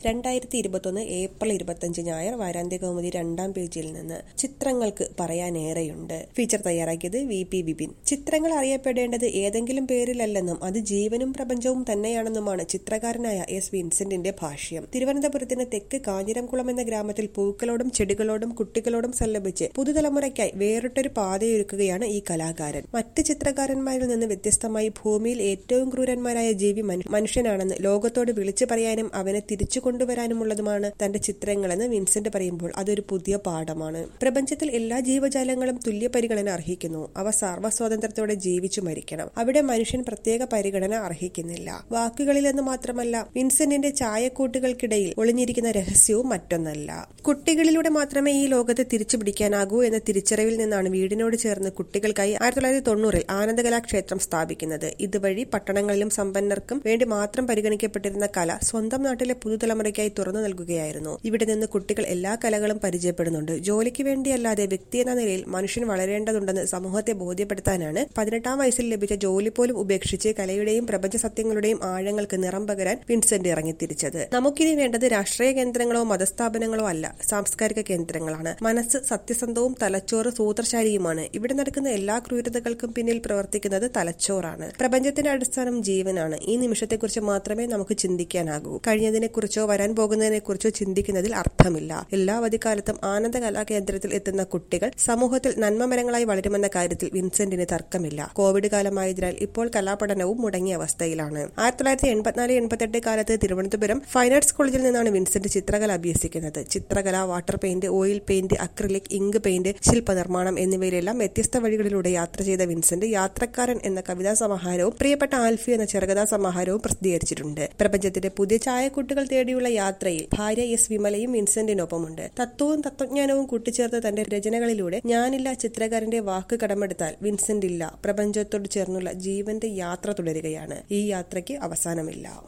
രണ്ടായിരത്തി ഇരുപത്തൊന്ന് ഏപ്രിൽ ഇരുപത്തഞ്ച് ഞായർ വാരാന്ത്യ കൗമുദി രണ്ടാം പേജിൽ നിന്ന് ചിത്രങ്ങൾക്ക് പറയാനേറെയുണ്ട് ഫീച്ചർ തയ്യാറാക്കിയത് വി പി വിപിൻ ചിത്രങ്ങൾ അറിയപ്പെടേണ്ടത് ഏതെങ്കിലും പേരിലല്ലെന്നും അത് ജീവനും പ്രപഞ്ചവും തന്നെയാണെന്നുമാണ് ചിത്രകാരനായ എസ് വിൻസെന്റിന്റെ ഭാഷ്യം തിരുവനന്തപുരത്തിന് തെക്ക് കാഞ്ഞിരംകുളം എന്ന ഗ്രാമത്തിൽ പൂക്കളോടും ചെടികളോടും കുട്ടികളോടും സല്ലപിച്ച് പുതുതലമുറയ്ക്കായി വേറിട്ടൊരു പാതയൊരുക്കുകയാണ് ഈ കലാകാരൻ മറ്റ് ചിത്രകാരന്മാരിൽ നിന്ന് വ്യത്യസ്തമായി ഭൂമിയിൽ ഏറ്റവും ക്രൂരന്മാരായ ജീവി മനു- മനുഷ്യനാണെന്ന് ലോകത്തോട് വിളിച്ചു പറയാനും അവനെ തിരിച്ചു കൊണ്ടുവരാനുമുള്ളതുമാണ് തന്റെ ചിത്രങ്ങളെന്ന് വിൻസെന്റ് പറയുമ്പോൾ അതൊരു പുതിയ പാഠമാണ് പ്രപഞ്ചത്തിൽ എല്ലാ ജീവജാലങ്ങളും തുല്യ പരിഗണന അർഹിക്കുന്നു അവ സർവ്വ സ്വാതന്ത്ര്യത്തോടെ ജീവിച്ചു മരിക്കണം അവിടെ മനുഷ്യൻ പ്രത്യേക പരിഗണന അർഹിക്കുന്നില്ല വാക്കുകളിലെന്ന് മാത്രമല്ല വിൻസെന്റിന്റെ ചായക്കൂട്ടുകൾക്കിടയിൽ ഒളിഞ്ഞിരിക്കുന്ന രഹസ്യവും മറ്റൊന്നല്ല കുട്ടികളിലൂടെ മാത്രമേ ഈ ലോകത്തെ തിരിച്ചു പിടിക്കാനാകൂ എന്ന തിരിച്ചറിവിൽ നിന്നാണ് വീടിനോട് ചേർന്ന് കുട്ടികൾക്കായി ആയിരത്തി തൊള്ളായിരത്തി തൊണ്ണൂറിൽ ആനന്ദകലാക്ഷേത്രം സ്ഥാപിക്കുന്നത് ഇതുവഴി പട്ടണങ്ങളിലും സമ്പന്നർക്കും വേണ്ടി മാത്രം പരിഗണിക്കപ്പെട്ടിരുന്ന കല സ്വന്തം നാട്ടിലെ പുതുതലമുറയ്ക്കായി തുറന്നു നൽകുകയായിരുന്നു ഇവിടെ നിന്ന് കുട്ടികൾ എല്ലാ കലകളും പരിചയപ്പെടുന്നുണ്ട് ജോലിക്ക് വേണ്ടിയല്ലാതെ വ്യക്തി എന്ന നിലയിൽ മനുഷ്യൻ വളരേണ്ടതുണ്ടെന്ന് സമൂഹത്തെ ബോധ്യപ്പെടുത്താനാണ് പതിനെട്ടാം വയസ്സിൽ ലഭിച്ച ജോലി പോലും ഉപേക്ഷിച്ച് കലയുടെയും പ്രപഞ്ച സത്യങ്ങളുടെയും ആഴങ്ങൾക്ക് നിറം പകരാൻ വിൻസെന്റ് ഇറങ്ങിത്തിരിച്ചത് നമുക്കിനി വേണ്ടത് രാഷ്ട്രീയ കേന്ദ്രങ്ങളോ മതസ്ഥാപനങ്ങളോ അല്ല സാംസ്കാരിക കേന്ദ്രങ്ങളാണ് മനസ്സ് സത്യസന്ധവും തലച്ചോറ് സൂത്രശാലിയുമാണ് ഇവിടെ നടക്കുന്ന എല്ലാ ക്രൂരതകൾക്കും പിന്നിൽ പ്രവർത്തിക്കുന്നത് തലച്ചോറാണ് പ്രപഞ്ചത്തിന്റെ അടിസ്ഥാനം ജീവനാണ് ഈ നിമിഷത്തെക്കുറിച്ച് മാത്രമേ നമുക്ക് ചിന്തിക്കാനാകൂ കഴിഞ്ഞതിനെക്കുറിച്ചോ വരാൻ പോകുന്നതിനെക്കുറിച്ചോ ചിന്തിക്കുന്നതിൽ അർത്ഥമില്ല എല്ലാ അവധിക്കാലത്തും ആനന്ദ കലാകേന്ദ്രത്തിൽ എത്തുന്ന കുട്ടികൾ സമൂഹത്തിൽ നന്മമരങ്ങളായി വളരുമെന്ന കാര്യത്തിൽ വിൻസെന്റിന് തർക്കമില്ല കോവിഡ് കാലമായതിനാൽ ഇപ്പോൾ കലാപഠനവും മുടങ്ങിയ അവസ്ഥയിലാണ് ആയിരത്തി തൊള്ളായിരത്തി എൺപത്തിനാല് എൺപത്തെട്ട് കാലത്ത് തിരുവനന്തപുരം ഫൈൻ ആർട്സ് കോളേജിൽ നിന്നാണ് വിൻസെന്റ് ചിത്രകല അഭ്യസിക്കുന്നത് ചിത്രകല water paint oil paint acrylic ink paint ശില്പനിർമ്മാണം എന്നിവയിലെല്ലാം വ്യത്യസ്ത വഴികളിലൂടെ യാത്ര ചെയ്ത വിൻസെന്റ് യാത്രക്കാരൻ എന്ന കവിതാ സമാഹാരവും പ്രിയപ്പെട്ട ആൽഫി എന്ന ചെറുകഥാ സമാഹാരവും പ്രസിദ്ധീകരിച്ചിട്ടുണ്ട് പ്രപഞ്ചത്തിന്റെ പുതിയ ചായക്കൂട്ടുകൾ തേടിയുള്ള യാത്രയിൽ ഭാര്യ എസ് വിമലയും വിൻസെന്റിനൊപ്പമുണ്ട് തത്വവും തത്വജ്ഞാനവും കൂട്ടിച്ചേർത്ത തന്റെ രചനകളിലൂടെ ഞാനില്ല ചിത്രകാരന്റെ വാക്ക് കടമെടുത്താൽ വിൻസെന്റ് ഇല്ല പ്രപഞ്ചത്തോട് ചേർന്നുള്ള ജീവന്റെ യാത്ര തുടരുകയാണ് ഈ യാത്രയ്ക്ക് അവസാനമില്ല